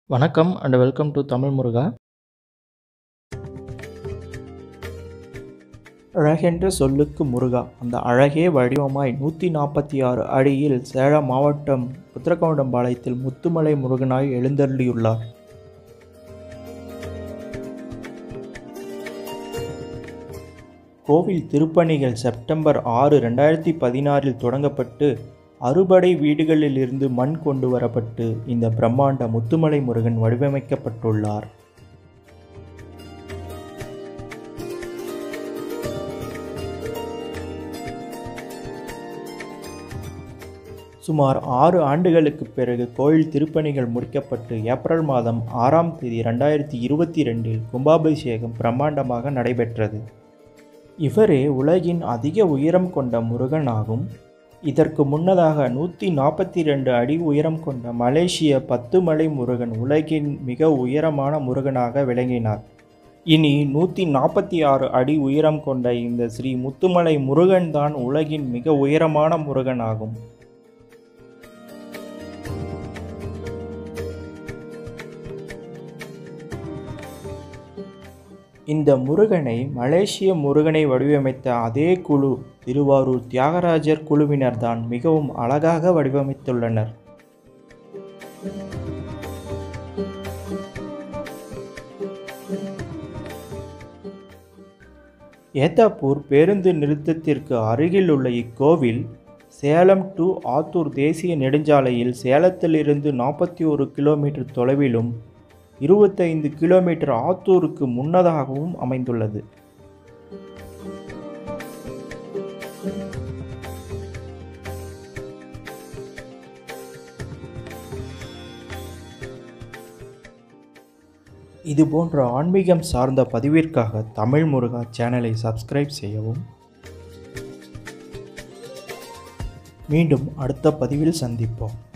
வணக்கம் and welcome to Tamil Muruga அழகென்ற சொல்லுக்கு முருகா அந்த அழகே வடிவமாய் நூற்றி நாற்பத்தி ஆறு அடியில் சேலம் மாவட்டம் புத்திரகவுண்டம்பாளையத்தில் முத்துமலை முருகனாய் எழுந்தருளியுள்ளார் கோவில் திருப்பணிகள் செப்டம்பர் ஆறு ரெண்டாயிரத்தி பதினாறில் தொடங்கப்பட்டு அறுபடை வீடுகளிலிருந்து மண் கொண்டு வரப்பட்டு இந்த பிரம்மாண்ட முத்துமலை முருகன் வடிவமைக்கப்பட்டுள்ளார் சுமார் ஆறு ஆண்டுகளுக்கு பிறகு கோயில் திருப்பணிகள் முடிக்கப்பட்டு ஏப்ரல் மாதம் ஆறாம் தேதி ரெண்டாயிரத்தி இருபத்தி ரெண்டில் கும்பாபிஷேகம் பிரம்மாண்டமாக நடைபெற்றது இவரே உலகின் அதிக உயரம் கொண்ட முருகன் ஆகும் இதற்கு முன்னதாக நூற்றி நாற்பத்தி ரெண்டு அடி உயரம் கொண்ட மலேசிய பத்துமலை முருகன் உலகின் மிக உயரமான முருகனாக விளங்கினார் இனி நூற்றி நாற்பத்தி ஆறு அடி உயரம் கொண்ட இந்த ஸ்ரீ முத்துமலை முருகன் தான் உலகின் மிக உயரமான முருகன் ஆகும் இந்த முருகனை மலேசிய முருகனை வடிவமைத்த அதே குழு திருவாரூர் தியாகராஜர் குழுவினர்தான் மிகவும் அழகாக வடிவமைத்துள்ளனர் ஏத்தாப்பூர் பேருந்து நிறுத்தத்திற்கு அருகில் உள்ள இக்கோவில் சேலம் டு ஆத்தூர் தேசிய நெடுஞ்சாலையில் சேலத்திலிருந்து நாற்பத்தி ஒரு கிலோமீட்டர் தொலைவிலும் இருபத்தைந்து கிலோமீட்டர் ஆத்தூருக்கு முன்னதாகவும் அமைந்துள்ளது இது போன்ற ஆன்மீகம் சார்ந்த பதிவிற்காக தமிழ் முருகா சேனலை சப்ஸ்கிரைப் செய்யவும் மீண்டும் அடுத்த பதிவில் சந்திப்போம்